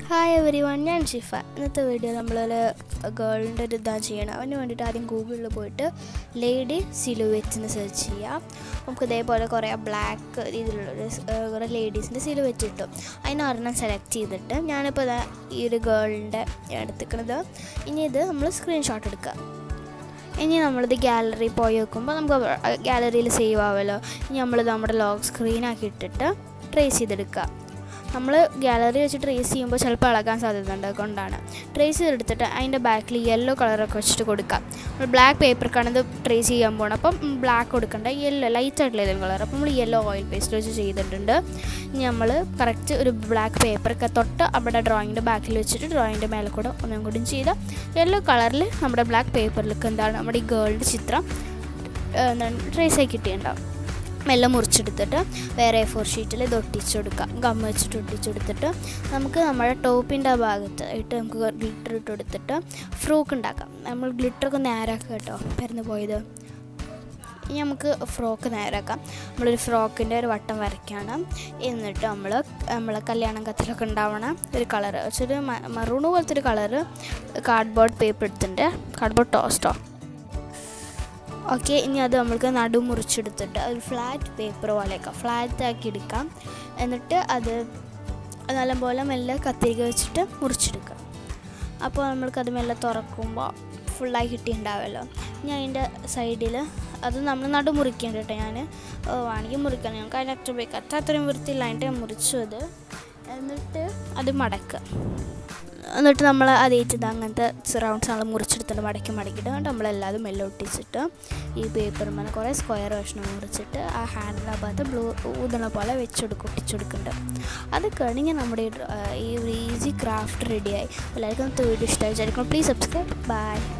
hi every one ഞാൻ ഷിഫ ഇന്നത്തെ video നമ്മളൊരു ഗേളിൻ്റെ ഒരു ഇതാണ് ചെയ്യണം അതിന് വേണ്ടിയിട്ട് ആദ്യം ഗൂഗിളിൽ പോയിട്ട് ലേഡി സിലുവെറ്റ് എന്ന് സെർച്ച് ചെയ്യാം നമുക്ക് ഇതേപോലെ കുറേ ബ്ലാക്ക് രീതിയിലുള്ളൊരു സ്- ഏർ കുറേ ലേഡീസിൻ്റെ സിലുവെറ്റ് കിട്ടും അതിന് ഒരെണ്ണം സെലക്ട് ചെയ്തിട്ട് ഞാനിപ്പോൾ ദാ ഈ ഒരു ഗേളിൻ്റെ എടുത്തിക്കണത് ഇനി ഇത് നമ്മൾ സ്ക്രീൻഷോട്ട് എടുക്കുക ഇനി നമ്മളിത് ഗാലറി പോയി വെക്കുമ്പോൾ നമുക്ക് ഗാലറിയിൽ സേവ് ആവുമല്ലോ ഇനി നമ്മളിത് നമ്മുടെ ലോക്ക് സ്ക്രീനാക്കി ഇട്ടിട്ട് ട്രേസ് ചെയ്തെടുക്കുക നമ്മൾ ഗാലറി വെച്ച് ട്രേസ് ചെയ്യുമ്പോൾ ചിലപ്പോൾ ഇളകാൻ സാധ്യതയുണ്ട് അതുകൊണ്ടാണ് ട്രേസ് ചെയ്തെടുത്തിട്ട് അതിൻ്റെ ബാക്കിൽ യെല്ലോ കളറൊക്കെ വെച്ചിട്ട് കൊടുക്കാം നമ്മൾ ബ്ലാക്ക് പേപ്പർക്കാണ് ഇത് ട്രേസ് ചെയ്യാൻ പോകണം അപ്പം ബ്ലാക്ക് കൊടുക്കണ്ട യെല്ലോ ലൈറ്റ് ആയിട്ടുള്ള ഏതെങ്കിലും കളർ അപ്പം നമ്മൾ യെല്ലോ ഓയിൽ പേസ്റ്റ് വെച്ച് ചെയ്തിട്ടുണ്ട് ഇനി നമ്മൾ കറക്റ്റ് ഒരു ബ്ലാക്ക് പേപ്പറൊക്കെ തൊട്ട് അവിടെ ഡ്രോയിങ്ങിൻ്റെ ബാക്കിൽ വെച്ചിട്ട് ഡ്രോയിങ്ങിൻ്റെ മേലെ കൂടെ ഒന്നും കൂടി ചെയ്താൽ യെല്ലോ കളറിൽ നമ്മുടെ ബ്ലാക്ക് പേപ്പറിലേക്ക് എന്താണ് നമ്മുടെ ഈ ഗേളിൻ്റെ ചിത്രം ഏഹ്, എന്താണ് ട്രേസ് ആയി കിട്ടിയിട്ടുണ്ടാവും മെല്ലെ മുറിച്ചെടുത്തിട്ട് വേറെ എ ഫോർ ഷീറ്റിൽ ഇത് ഒട്ടിച്ചു കൊടുക്കാം ഗം വെച്ചിട്ട് ഒട്ടിച്ചു കൊടുത്തിട്ട് നമുക്ക് നമ്മുടെ ടോപ്പിൻ്റെ ഭാഗത്ത് ആയിട്ട് നമുക്ക് ഗ്ലിറ്റർ ഇട്ട് കൊടുത്തിട്ട് ഫ്രോക്ക് ഉണ്ടാക്കാം നമ്മൾ ഗ്ലിറ്ററൊക്കെ നേരാക്കുക കേട്ടോ പരന്ന് പോയത് ഇനി നമുക്ക് ഫ്രോക്ക് നേരാക്കാം നമ്മളൊരു ഫ്രോക്കിൻ്റെ ഒരു വട്ടം വരയ്ക്കാണ് എന്നിട്ട് നമ്മൾ നമ്മൾ കല്യാണം കത്തിലൊക്കെ ഉണ്ടാവണ ഒരു കളർ വെച്ചൊരു മറൂണ് പോലത്തെ ഒരു കളറ് കാർഡ്ബോർഡ് പേപ്പർ എടുത്തിട്ടുണ്ട് കാർഡ്ബോർഡ് ടോസ്റ്റോ ഓക്കെ ഇനി അത് നമ്മൾക്ക് നടു മുറിച്ചെടുത്തിട്ട് ഒരു ഫ്ലാറ്റ് പേപ്പർ പോലെയൊക്കെ ഫ്ലാറ്റ് ആക്കി എടുക്കാം എന്നിട്ട് അത് നല്ലപോലെ മെല്ലെ കത്തിരിക വെച്ചിട്ട് മുറിച്ചെടുക്കാം അപ്പോൾ നമ്മൾക്കത് മെല്ലെ തുറക്കുമ്പോൾ ഫുള്ളായി കിട്ടിയിട്ടുണ്ടാവുമല്ലോ ഇനി അതിൻ്റെ സൈഡിൽ അത് നമ്മൾ നടു മുറിക്കേണ്ട കേട്ടോ ഞാൻ വേണമെങ്കിൽ മുറിക്കണം ഞങ്ങൾക്ക് അതിൻ്റെ അത്ര പോയി അത്ര അത്രയും വൃത്തിയില്ലായിട്ട് ഞാൻ മുറിച്ചു അത് എന്നിട്ട് അത് മടക്കുക എന്നിട്ട് നമ്മൾ അതേറ്റത് അങ്ങനത്തെ റൗണ്ട്സ് നമ്മൾ മുറിച്ചെടുത്തിട്ട് മടക്കി മടക്കിയിട്ട് എന്നിട്ട് നമ്മളെല്ലാതും മെല്ലെ ഒട്ടിച്ചിട്ട് ഈ പേപ്പർ മേലെ കുറേ സ്ക്വയർ വേഷണം മുറിച്ചിട്ട് ആ ഹാൻഡിലെ ഭാഗത്ത് ബ്ലൂ ഊതണ പോലെ വെച്ചെടുക്കും ഒട്ടിച്ചെടുക്കുന്നുണ്ട് അത് കഴിഞ്ഞ് നമ്മുടെ ഈ ഡ്ര- ഈ ഒരു ഈസി ക്രാഫ്റ്റ് റെഡിയായി എല്ലാവർക്കും വീഡിയോ ഇഷ്ടമായി വിചാരിക്കണം പ്ലീസ് സബ്സ്ക്രൈബ് ബൈ